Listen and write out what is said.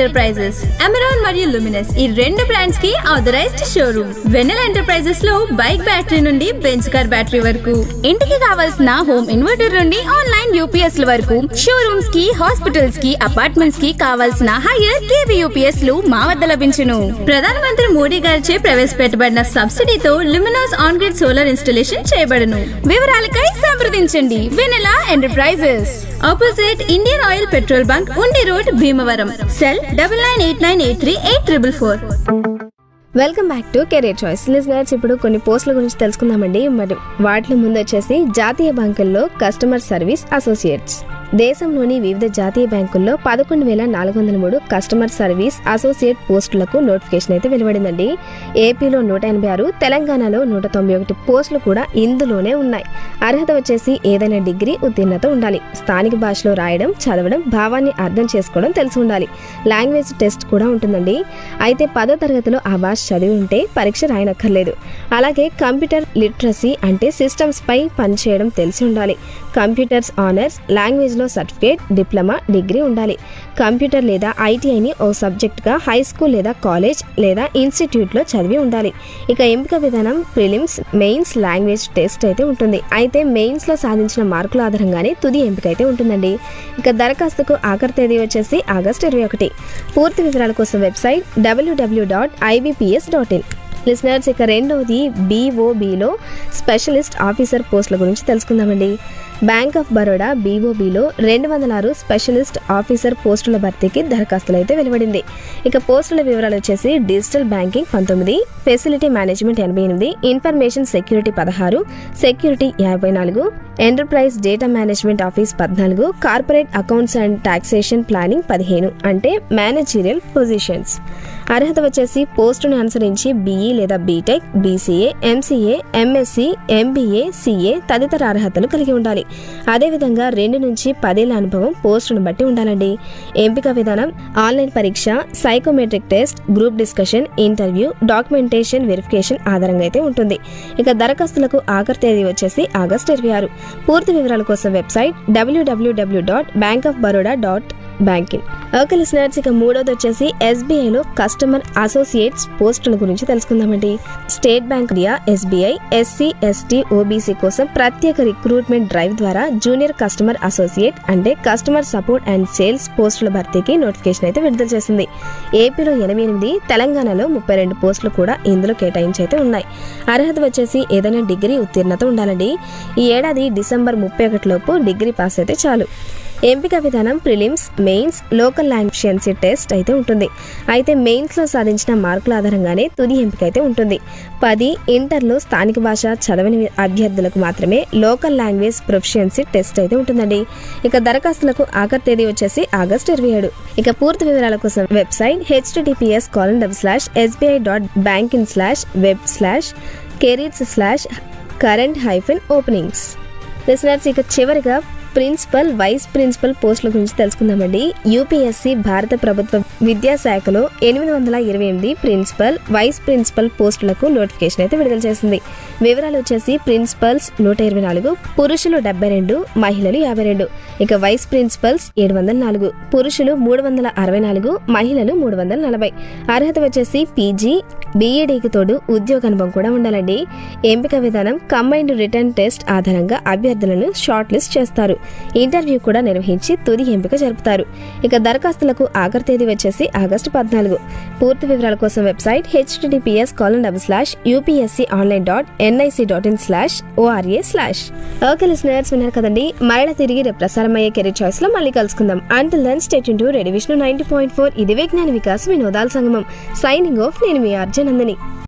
enterprises Amaron మరియు Luminous ఈ రెండు బ్రాండ్స్ కి ఆథరైజ్డ్ షోరూమ్ వెనెల ఎంటర్ప్రైజెస్ లో బైక్ బ్యాటరీ నుండి బెంచ్ కార్ బ్యాటరీ వరకు ఇంటికి కావాల్సిన హోమ్ ఇన్వర్టర్ నుండి ఆన్లైన్ యూపీఎస్ ల వరకు షోరూమ్స్ కి హాస్పిటల్స్ కి అపార్ట్మెంట్స్ కి కావాల్సిన హైయర్ కేవీ యూపీఎస్ లు మా వద్ద లభించును ప్రధానమంత్రి మోడీ గారిచే ప్రవేశపెట్టబడిన సబ్సిడీతో Luminous on grid solar installation చేయబడును వివరాలకై సంప్రదించండి Vennela enterprises opposite Indian oil petrol bunk Undi road Bhimavaram cell double nine eight nine eight three eight triple four welcome back to career choice listeners ఇప్పుడు కొన్ని పోస్టుల గురించి తెలుసుకుందామండి మరి వాటిలో ముందు వచ్చేసి జాతీయ బ్యాంకుల్లో కస్టమర్ సర్వీస్ అసోసియేట్స్ దేశంలోని వివిధ జాతీయ బ్యాంకుల్లో పదకొండు వేల నాలుగు వందల మూడు కస్టమర్ సర్వీస్ అసోసియేట్ పోస్టులకు నోటిఫికేషన్ అయితే వెలువడిందండి ఏపీలో నూట ఎనభై ఆరు తెలంగాణలో నూట తొంభై ఒకటి పోస్టులు కూడా ఇందులోనే ఉన్నాయి అర్హత వచ్చేసి ఏదైనా డిగ్రీ ఉత్తీర్ణత ఉండాలి స్థానిక భాషలో రాయడం చదవడం భావాన్ని అర్థం చేసుకోవడం తెలిసి ఉండాలి లాంగ్వేజ్ టెస్ట్ కూడా ఉంటుందండి అయితే పదో తరగతిలో ఆ భాష చదివి ఉంటే పరీక్ష రాయనక్కర్లేదు అలాగే కంప్యూటర్ లిటరసీ అంటే సిస్టమ్స్ పై పనిచేయడం తెలిసి ఉండాలి కంప్యూటర్స్ ఆనర్స్ లాంగ్వేజ్ లో సర్టిఫికేట్ డిప్లొమా డిగ్రీ ఉండాలి కంప్యూటర్ లేదా ఐటీఐని ఓ సబ్జెక్ట్ గా హై స్కూల్ లేదా కాలేజ్ లేదా ఇన్స్టిట్యూట్ లో చదివి ఉండాలి ఇక ఎంపిక విధానం ప్రిలిమ్స్ మెయిన్స్ లాంగ్వేజ్ టెస్ట్ అయితే ఉంటుంది అయితే మెయిన్స్ లో సాధించిన మార్కుల ఆధారంగానే తుది ఎంపిక అయితే ఉంటుందండి ఇక దరఖాస్తుకు ఆఖరి తేదీ వచ్చేసి ఆగస్టు ఇరవై ఒకటి పూర్తి వివరాల కోసం website W W dot IBPS dot in listeners ఇక రెండవది బీఓబీలో స్పెషలిస్ట్ ఆఫీసర్ పోస్టుల గురించి తెలుసుకుందామండి బ్యాంక్ ఆఫ్ బరోడా బీఓబీలో రెండు వందల ఆరు స్పెషలిస్ట్ ఆఫీసర్ పోస్టుల భర్తీకి దరఖాస్తులు అయితే వెలువడింది ఇక పోస్టుల వివరాలు వచ్చేసి డిజిటల్ బ్యాంకింగ్ పంతొమ్మిది ఫెసిలిటీ మేనేజ్మెంట్ ఎనభై ఎనిమిది ఇన్ఫర్మేషన్ సెక్యూరిటీ పదహారు సెక్యూరిటీ యాభై నాలుగు ఎంటర్ప్రైజ్ డేటా మేనేజ్మెంట్ ఆఫీస్ పద్నాలుగు corporate accounts and taxation planning పదిహేను అంటే మేనేజీరియల్ పొజిషన్స్ అర్హత వచ్చేసి పోస్టును అనుసరించి బీఈ లేదా BTech BCA MCA MSc MBA CA తదితర అర్హతలు కలిగి ఉండాలి అదేవిధంగా రెండు నుంచి పదేళ్ల అనుభవం పోస్టును బట్టి ఉండాలండి ఎంపిక విధానం ఆన్లైన్ పరీక్ష psychometric test group discussion interview documentation verification ఆధారంగా అయితే ఉంటుంది ఇక దరఖాస్తులకు ఆఖరి తేదీ వచ్చేసి ఆగస్టు ఇరవై ఆరు పూర్తి వివరాల కోసం website W W W dot bank of Baroda dot banking okay listeners ఇక మూడోది వచ్చేసి ఎస్బీఐలో కస్టమర్ అసోసియేట్స్ పోస్టుల గురించి తెలుసుకుందామండి state bank India SBI SC ST OBC కోసం ప్రత్యేక రిక్రూట్మెంట్ డ్రైవ్ ద్వారా జూనియర్ కస్టమర్ అసోసియేట్ అంటే కస్టమర్ సపోర్ట్ అండ్ సేల్స్ పోస్టుల భర్తీకి నోటిఫికేషన్ అయితే విడుదల చేసింది ఏపీలో ఎనభై ఎనిమిది తెలంగాణలో ముప్పై రెండు పోస్టులు కూడా ఇందులో కేటాయించి అయితే ఉన్నాయి అర్హత వచ్చేసి ఏదైనా డిగ్రీ ఉత్తీర్ణత ఉండాలండి ఈ ఏడాది డిసెంబర్ ముప్పై ఒకటిలోపు డిగ్రీ పాస్ అయితే చాలు ఎంపిక విధానం prelims mains local language test అయితే ఉంటుంది అయితే మెయిన్స్లో సాధించిన మార్కుల ఆధారంగానే తుది ఎంపిక అయితే ఉంటుంది పది ఇంటర్లో స్థానిక భాష చదవని అభ్యర్థులకు మాత్రమే లోకల్ లాంగ్వేజ్ ప్రొఫిషియన్సీ టెస్ట్ అయితే ఉంటుందండి ఇక దరఖాస్తులకు ఆఖరి తేదీ వచ్చేసి ఆగస్టు ఇరవై ఏడు ఇక పూర్తి వివరాల కోసం website HTTPS colon double slash SBI dot bank in slash web slash careers slash current hyphen openings listeners ఇక చివరిగా ప్రిన్సిపల్ వైస్ ప్రిన్సిపల్ పోస్టుల గురించి తెలుసుకుందామండి యూపీఎస్సీ భారత ప్రభుత్వ విద్యాశాఖలో ఎనిమిది వందల ఇరవై ఎనిమిది ప్రిన్సిపల్ వైస్ ప్రిన్సిపల్ పోస్టులకు నోటిఫికేషన్ అయితే విడుదల చేసింది వివరాలు వచ్చేసి ప్రిన్సిపల్స్ నూట ఇరవై నాలుగు పురుషులు డెబ్బై రెండు మహిళలు యాభై రెండు ఇక వైస్ ప్రిన్సిపల్స్ ఏడు వందల నాలుగు పురుషులు మూడు వందల అరవై నాలుగు మహిళలు మూడు వందల నలభై అర్హత వచ్చేసి పీజీ బీఈడీకి తోడు ఉద్యోగ అనుభవం కూడా ఉండాలండి ఎంపిక విధానం కంబైన్డ్ రిటర్న్ టెస్ట్ ఆధారంగా అభ్యర్థులను షార్ట్ లిస్ట్ చేస్తారు ఇంటర్వ్యూ కూడా నిర్వహించి తుది ఎంపిక జరుపుతారు ఇక దరఖాస్తులకు ఆఖరి తేదీ వచ్చేసి ఆగస్టు పద్నాలుగు పూర్తి వివరాల కోసం website HTTPS colon double slash UPSC online dot NIC dot in slash ORA slash okay listeners విన్నారు కదండి మరణ తిరిగి రేపు ప్రసారమయ్యే కెరీర్ చాయిస్ లో మళ్ళీ కలుసుకుందాం until then stay tuned to ready Vishnu ninety point four ఇది విజ్ఞాన వికాస్ వినోదాల సంగమం సైనింగ్ ఆఫ్ నేను మీ అర్జునందని